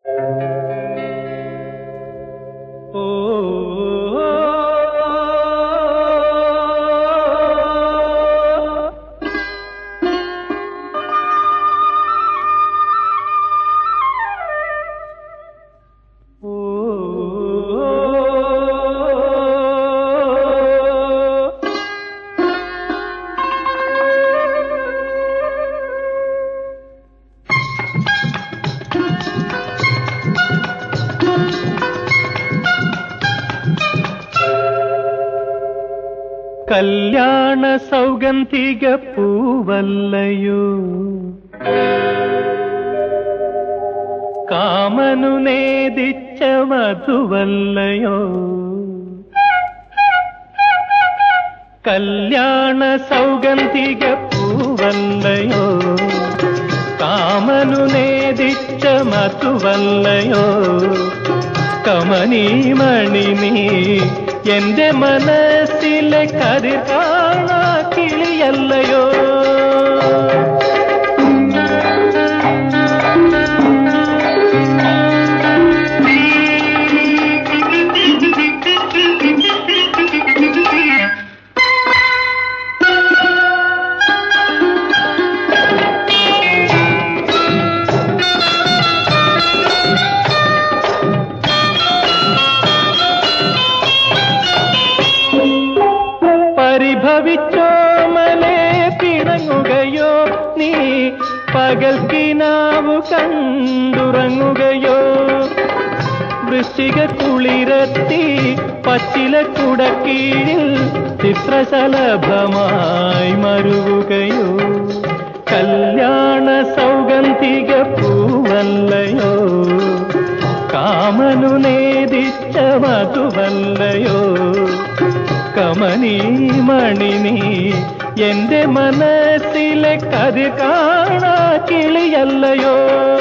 കല്യാണ സൗഗന്ധിക പൂവല്ലയോ കാമനു നേദിച്ച മധുവല്ലയോ കല്യാണ സൗഗന്ധിക പൂവല്ലയോ കാമനു നേദിച്ച മധുവല്ലയോ കമനീമണി നീ എന്റെ മനസ്സിലെ കതിർ കാണാ കിളിയല്ലയോ പരിഭവിച്ചോ മലേ പിണങ്ങുകയോ നീ പകൽക്കിനാവു കണ്ടുറങ്ങുകയോ വൃശ്ചിക കുളിരത്തി പച്ചില കുടക്കീഴിൽ ചിത്രശലഭമായി മരുവുകയോ കല്യാണ സൗഗന്ധിക പൂവല്ലയോ കാമനു നേദിച്ച മധുവല്ലയോ കമനീ മണി നീ എന്റെ മനസ്സിലെ കതി കാണാ കിളിയല്ലയോ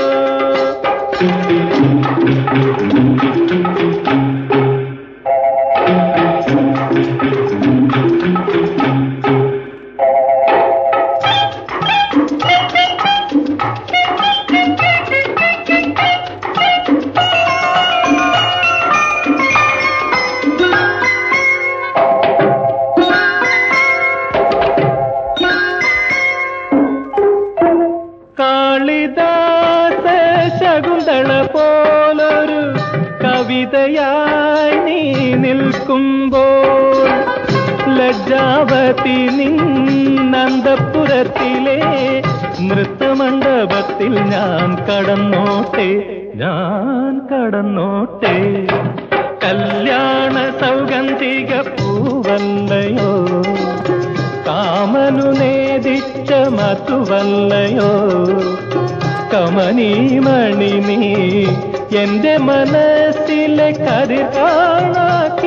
കാളിദാസ ശകുന്തള പോലൊരു കവിതയായി നീ നിൽക്കുമ്പോൾ ലജ്ജാവതി നിന്നന്തപുരത്തിലെ നൃത്തമണ്ഡപത്തിൽ ഞാൻ കടന്നോട്ടെ ഞാൻ കടന്നോട്ടെ കല്യാണ സൗഗന്ധിക പൂവല്ലയോ കാമനു നേദിച്ച മധുവല്ലയോ കമനീമണി നീ എന്റെ മനസ്സിലെ കതിർ കാണാ